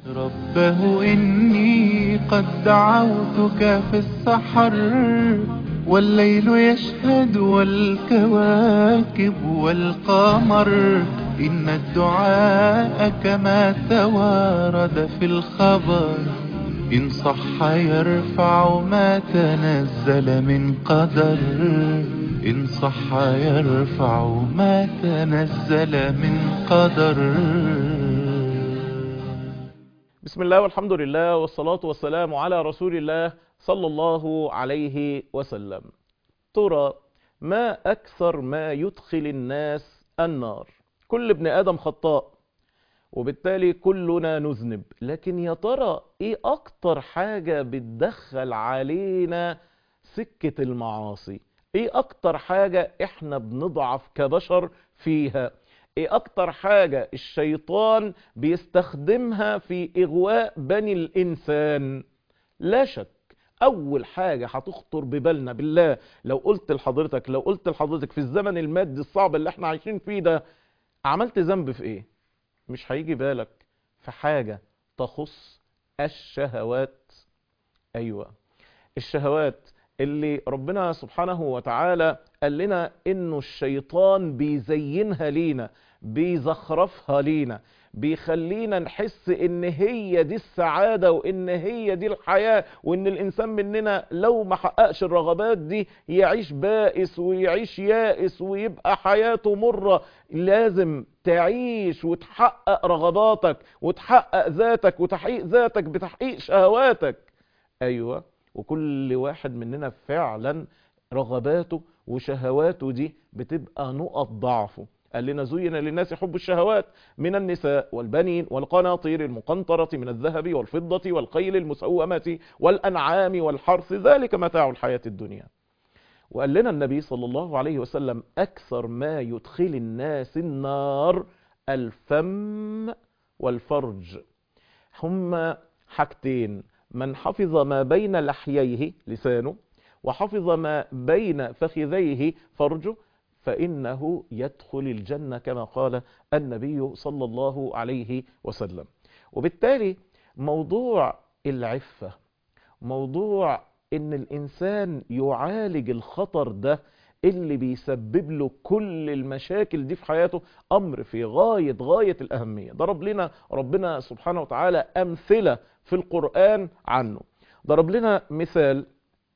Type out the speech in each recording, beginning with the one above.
ربه إني قد دعوتك في السحر والليل يشهد والكواكب والقمر إن الدعاء كما توارد في الخبر إن صح يرفع ما تنزل من قدر إن صح يرفع ما تنزل من قدر بسم الله والحمد لله والصلاة والسلام على رسول الله صلى الله عليه وسلم ترى ما أكثر ما يدخل الناس النار كل ابن آدم خطاء وبالتالي كلنا نذنب لكن يا ترى ايه اكتر حاجة بتدخل علينا سكة المعاصي ايه اكتر حاجة احنا بنضعف كبشر فيها ايه اكتر حاجة الشيطان بيستخدمها في اغواء بني الانسان لا شك اول حاجة هتخطر ببالنا بالله لو قلت لحضرتك لو قلت لحضرتك في الزمن المادي الصعب اللي احنا عايشين فيه ده عملت ذنب في ايه مش هيجي بالك في حاجة تخص الشهوات ايوه الشهوات اللي ربنا سبحانه وتعالى قال لنا انه الشيطان بيزينها لينا بيزخرفها لينا بيخلينا نحس ان هي دي السعادة وان هي دي الحياة وان الانسان مننا لو ما حققش الرغبات دي يعيش بائس ويعيش يائس ويبقى حياته مرة لازم تعيش وتحقق رغباتك وتحقق ذاتك وتحقيق ذاتك بتحقيق شهواتك ايوه وكل واحد مننا فعلا رغباته وشهواته دي بتبقى نقط ضعفه قال لنا زين للناس حب الشهوات من النساء والبنين والقناطير المقنطرة من الذهب والفضة والخيل المسومة والأنعام والحرث ذلك متاع الحياة الدنيا وقال لنا النبي صلى الله عليه وسلم أكثر ما يدخل الناس النار الفم والفرج هما حاجتين من حفظ ما بين لحييه لسانه وحفظ ما بين فخذيه فرجه فإنه يدخل الجنة كما قال النبي صلى الله عليه وسلم وبالتالي موضوع العفة موضوع ان الانسان يعالج الخطر ده اللي بيسبب له كل المشاكل دي في حياته امر في غاية غاية الاهمية ضرب لنا ربنا سبحانه وتعالى امثلة في القرآن عنه ضرب لنا مثال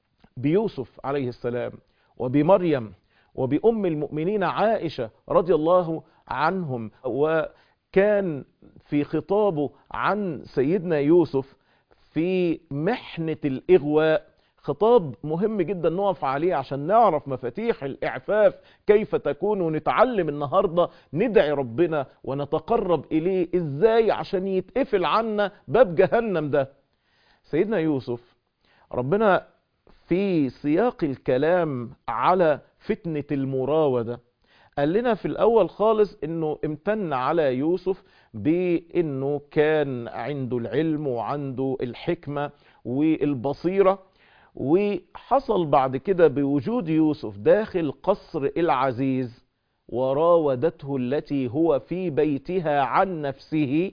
بيوسف عليه السلام وبمريم وبأم المؤمنين عائشة رضي الله عنهم وكان في خطابه عن سيدنا يوسف في محنة الإغواء خطاب مهم جدا نقف عليه عشان نعرف مفاتيح الإعفاف كيف تكون ونتعلم النهاردة ندعي ربنا ونتقرب إليه إزاي عشان يتقفل عنا باب جهنم ده سيدنا يوسف ربنا في سياق الكلام على فتنة المراودة قال لنا في الأول خالص أنه امتن على يوسف بأنه كان عنده العلم وعنده الحكمة والبصيرة وحصل بعد كده بوجود يوسف داخل قصر العزيز وراودته التي هو في بيتها عن نفسه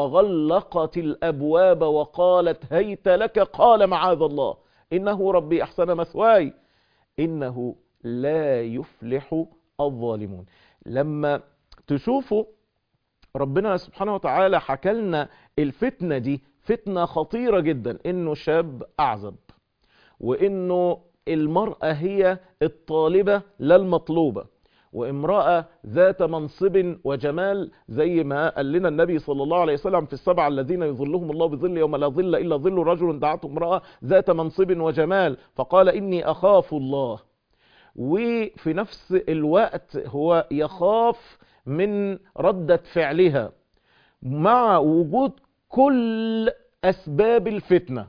وغلقت الأبواب وقالت هيت لك قال معاذ الله إنه ربي أحسن مثواي إنه لا يفلح الظالمون لما تشوفوا ربنا سبحانه وتعالى حكى لنا الفتنة دي فتنة خطيرة جدا إنه شاب أعزب وإنه المرأة هي الطالبة لا المطلوبة وامرأة ذات منصب وجمال زي ما قال لنا النبي صلى الله عليه وسلم في السبعة الذين يظلهم الله بظل يوم لا ظل إلا ظل رجل دعته امرأة ذات منصب وجمال فقال إني أخاف الله وفي نفس الوقت هو يخاف من ردة فعلها مع وجود كل أسباب الفتنة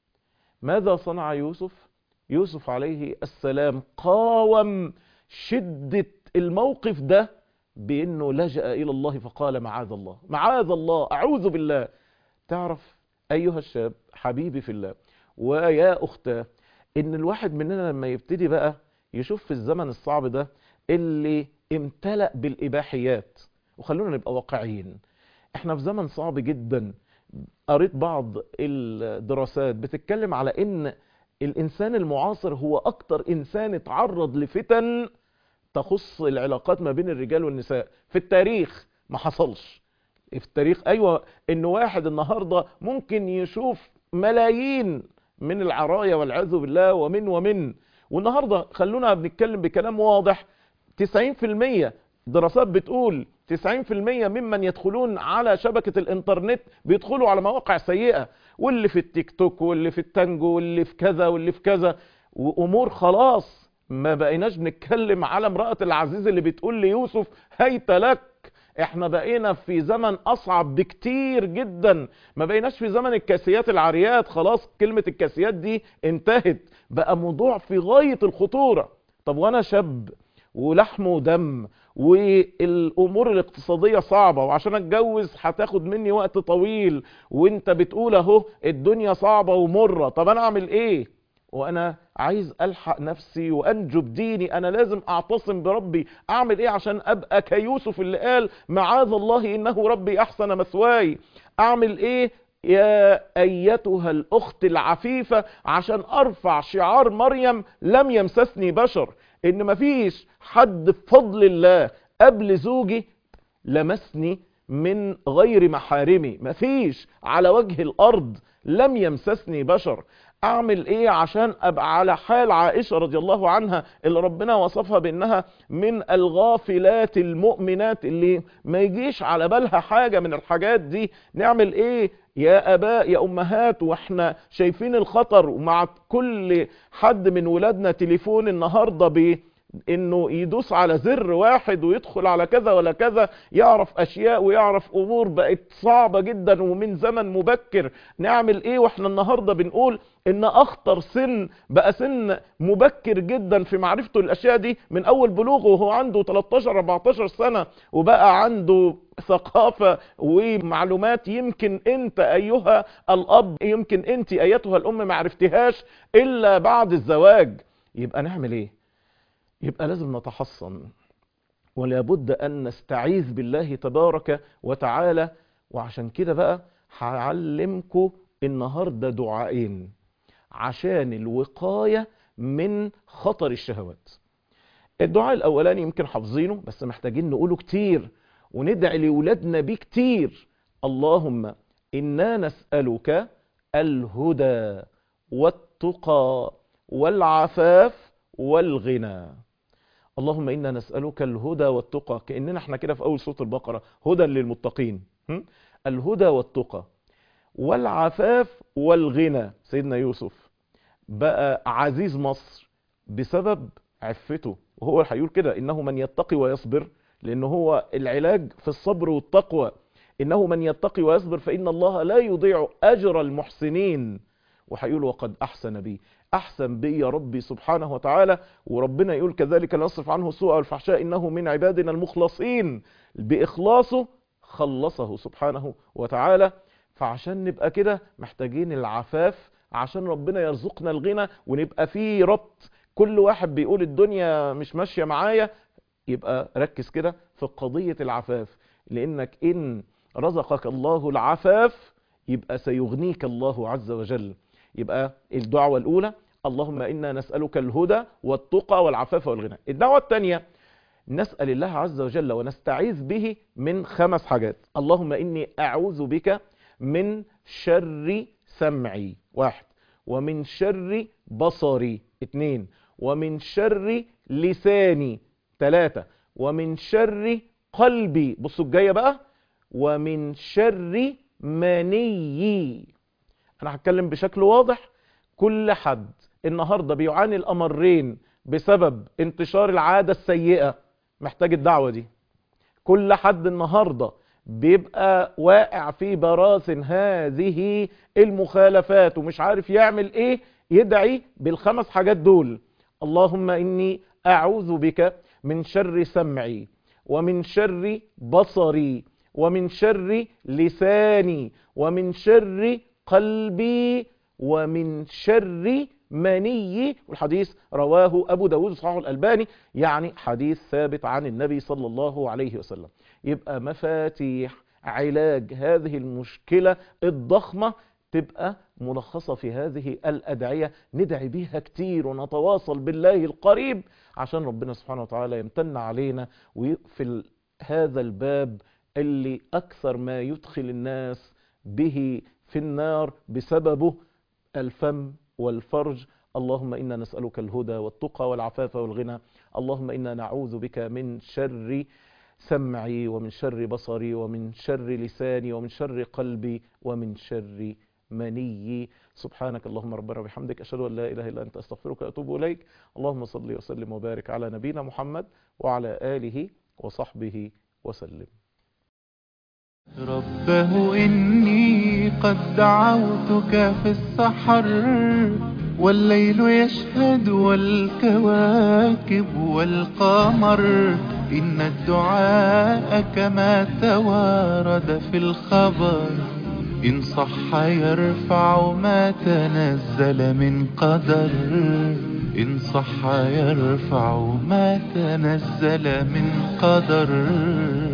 ماذا صنع يوسف؟ يوسف عليه السلام قاوم شدة الموقف ده بأنه لجأ إلى الله فقال معاذ الله معاذ الله أعوذ بالله تعرف أيها الشاب حبيبي في الله ويا أختاه إن الواحد مننا لما يبتدي بقى يشوف في الزمن الصعب ده اللي امتلأ بالإباحيات وخلونا نبقى واقعيين احنا في زمن صعب جدا قريت بعض الدراسات بتتكلم على ان الانسان المعاصر هو اكتر انسان اتعرض لفتن تخص العلاقات ما بين الرجال والنساء في التاريخ ما حصلش في التاريخ ايوه ان واحد النهارده ممكن يشوف ملايين من العرايا والعياذ بالله ومن ومن والنهارده خلونا بنتكلم بكلام واضح 90% دراسات بتقول 90% ممن يدخلون على شبكة الانترنت بيدخلوا على مواقع سيئة واللي في التيك توك واللي في التانجو واللي في كذا واللي في كذا وامور خلاص ما بقيناش بنتكلم على امرأة العزيز اللي بتقول ليوسف هيت لك احنا بقينا في زمن اصعب بكتير جدا ما بقيناش في زمن الكاسيات العاريات خلاص كلمة الكاسيات دي انتهت بقى موضوع في غاية الخطورة طب وانا شاب ولحم ودم والامور الاقتصادية صعبة وعشان اتجوز هتاخد مني وقت طويل وانت بتقول اهو الدنيا صعبة ومرة طب انا اعمل ايه وانا عايز الحق نفسي وانجو بديني انا لازم اعتصم بربي اعمل ايه عشان ابقى كيوسف اللي قال معاذ الله انه ربي احسن مثواي اعمل ايه يا ايتها الاخت العفيفة عشان ارفع شعار مريم لم يمسسني بشر ان مفيش حد بفضل الله قبل زوجي لمسني من غير محارمي مفيش على وجه الارض لم يمسسني بشر اعمل ايه عشان ابقى على حال عائشة رضي الله عنها اللي ربنا وصفها بانها من الغافلات المؤمنات اللي ما يجيش على بالها حاجة من الحاجات دي نعمل ايه يا اباء يا امهات واحنا شايفين الخطر ومع كل حد من ولادنا تليفون النهاردة بيه انه يدوس على زر واحد ويدخل على كذا ولا كذا يعرف اشياء ويعرف امور بقت صعبة جدا ومن زمن مبكر نعمل ايه واحنا النهاردة بنقول ان اخطر سن بقى سن مبكر جدا في معرفته الاشياء دي من اول بلوغه وهو عنده 13 14 سنة وبقى عنده ثقافة ومعلومات يمكن انت ايها الاب يمكن انت ايتها الام معرفتهاش الا بعد الزواج يبقى نعمل ايه يبقى لازم نتحصن ولابد ان نستعيذ بالله تبارك وتعالى وعشان كده بقى هعلمكم النهارده دعائين عشان الوقاية من خطر الشهوات الدعاء الاولاني يمكن حافظينه بس محتاجين نقوله كتير وندعي لولادنا بيه كتير اللهم انا نسألك الهدى والتقى والعفاف والغنى اللهم إنا نسألك الهدى والتقى كأننا احنا كده في أول سورة البقرة هدى للمتقين الهدى والتقى والعفاف والغنى سيدنا يوسف بقى عزيز مصر بسبب عفته وهو هيقول كده إنه من يتقي ويصبر لأنه هو العلاج في الصبر والتقوى إنه من يتقي ويصبر فإن الله لا يضيع أجر المحسنين وهيقول وقد أحسن بي أحسن بي يا ربي سبحانه وتعالى وربنا يقول كذلك نصرف عنه السوء والفحشاء إنه من عبادنا المخلصين بإخلاصه خلصه سبحانه وتعالى فعشان نبقى كده محتاجين العفاف عشان ربنا يرزقنا الغنى ونبقى فيه ربط كل واحد بيقول الدنيا مش ماشية معايا يبقى ركز كده في قضية العفاف لأنك إن رزقك الله العفاف يبقى سيغنيك الله عز وجل يبقى الدعوة الأولى اللهم إنا نسألك الهدى والتقى والعفاف والغنى الدعوة الثانية نسأل الله عز وجل ونستعيذ به من خمس حاجات اللهم إني أعوذ بك من شر سمعي واحد ومن شر بصري اثنين ومن شر لساني ثلاثة ومن شر قلبي بصوا الجاية بقى ومن شر مني انا هتكلم بشكل واضح كل حد النهاردة بيعاني الامرين بسبب انتشار العادة السيئة محتاج الدعوة دي كل حد النهاردة بيبقى واقع في براثن هذه المخالفات ومش عارف يعمل ايه يدعي بالخمس حاجات دول اللهم اني اعوذ بك من شر سمعي ومن شر بصري ومن شر لساني ومن شر قلبي ومن شر مني والحديث رواه أبو داود صحيح الألباني يعني حديث ثابت عن النبي صلى الله عليه وسلم يبقى مفاتيح علاج هذه المشكلة الضخمة تبقى ملخصة في هذه الأدعية ندعي بيها كتير ونتواصل بالله القريب عشان ربنا سبحانه وتعالى يمتن علينا ويقفل هذا الباب اللي أكثر ما يدخل الناس به في النار بسببه الفم والفرج اللهم إنا نسألك الهدى والتقى والعفاف والغنى اللهم إنا نعوذ بك من شر سمعي ومن شر بصري ومن شر لساني ومن شر قلبي ومن شر مني سبحانك اللهم ربنا وبحمدك أشهد أن لا إله إلا أنت أستغفرك وأتوب إليك اللهم صل وسلم وبارك على نبينا محمد وعلى آله وصحبه وسلم ربه إني قد دعوتك في السحر والليل يشهد والكواكب والقمر إن الدعاء كما توارد في الخبر إن صح يرفع ما تنزل من قدر إن صح يرفع ما تنزل من قدر